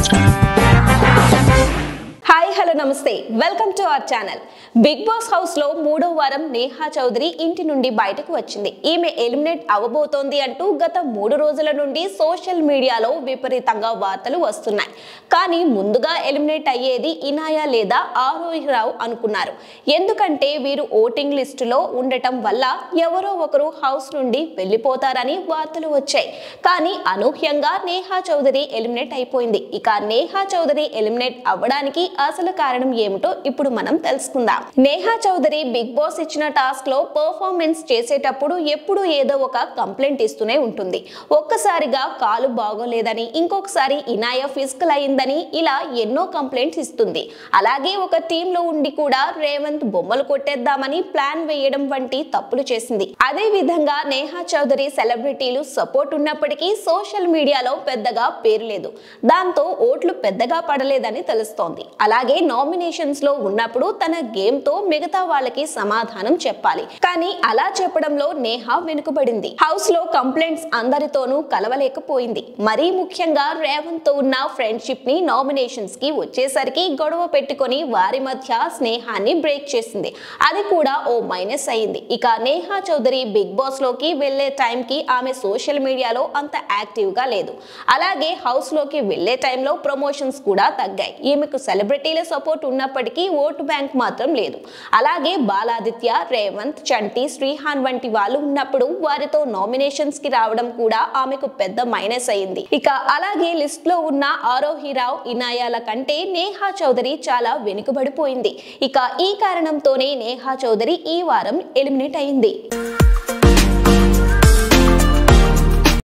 నమస్కారం hi hello నమస్తే welcome to our channel Bigg Boss house లో మూడో వారం నేహా చౌదరి ఇంటి నుండి బయటకు వచ్చింది ఈమె ఎలిమినేట్ అవ్వబోతోంది అంటూ గత మూడు రోజుల నుండి సోషల్ మీడియాలో విపరీతంగా వార్తలు వస్తున్నాయి కానీ ముందుగా ఎలిమినేట్ అయ్యేది ఇనాయా లేదా ఆరోహిరావు అనుకున్నారు ఎందుకంటే వీరు ఓటింగ్ లిస్టులో ఉండటం వల్ల ఎవరో ఒకరు హౌస్ నుండి వెళ్ళిపోతారని వార్తలు వచ్చాయి కానీ అనూహ్యంగా నేహా చౌదరి ఎలిమినేట్ అయిపోయింది ఇక నేహా చౌదరి ఎలిమినేట్ అవ్వడానికి అసలు కారణం ఏమిటో ఇప్పుడు మనం తెలుసుకుందాం నేహా చౌదరి బిగ్ బాస్ ఇచ్చిన టాస్క్ లో పర్ఫార్మెన్స్ చేసేటప్పుడు ఎప్పుడు ఏదో ఒక కంప్లైంట్ ఇస్తూనే ఉంటుంది ఒక్కసారిగా కాలు బాగోలేదని ఇంకొకసారి ఇనాయ ఫిజికల్ అయిందని ఇలా ఎన్నో కంప్లైంట్స్ ఇస్తుంది అలాగే ఒక టీమ్ లో ఉండి కూడా రేవంత్ బొమ్మలు కొట్టేద్దామని ప్లాన్ వేయడం వంటి తప్పులు చేసింది అదే విధంగా నేహా చౌదరి సెలబ్రిటీలు సపోర్ట్ ఉన్నప్పటికీ సోషల్ మీడియాలో పెద్దగా పేరు లేదు దాంతో ఓట్లు పెద్దగా పడలేదని తెలుస్తోంది అలాగే నామినేషన్స్ లో ఉన్నప్పుడు తన గేమ్ తో మిగతా వాళ్ళకి సమాధానం చెప్పాలి కానీ అలా చెప్పడంలో నేహా వెనుకబడింది హౌస్ లో కంప్లైంట్స్ అందరితోనూ కలవలేకపోయింది మరీ ముఖ్యంగా రేవంత్ తో ఉన్న ఫ్రెండ్షిప్ ని నామినేషన్స్ కి వచ్చేసరికి గొడవ పెట్టుకొని వారి మధ్య స్నేహాన్ని బ్రేక్ చేసింది అది కూడా ఓ మైనస్ అయింది ఇక నేహా చౌదరి బిగ్ బాస్ లోకి వెళ్లే టైంకి ఆమె సోషల్ మీడియాలో అంత యాక్టివ్ గా లేదు అలాగే హౌస్ లోకి వెళ్లే టైంలో ప్రమోషన్స్ కూడా తగ్గాయి ఈమెకు సెలబ్రిటీల సపోర్ట్ ఉన్నప్పటికీ ఓటు బ్యాంక్ మాత్రం లేదు అలాగే బాలాదిత్య రేవంత్ చంటి శ్రీహాన్ వంటి వాళ్ళు ఉన్నప్పుడు వారితో నామినేషన్స్ కి రావడం కూడా ఆమెకు పెద్ద మైనస్ అయింది ఇక అలాగే లిస్ట్ లో ఉన్న ఆరోహిరావు ఇనాయాల కంటే నేహా చౌదరి చాలా వెనుకబడిపోయింది ఇక ఈ కారణంతోనే నేహా చౌదరి ఈ వారం ఎలిమినేట్ అయింది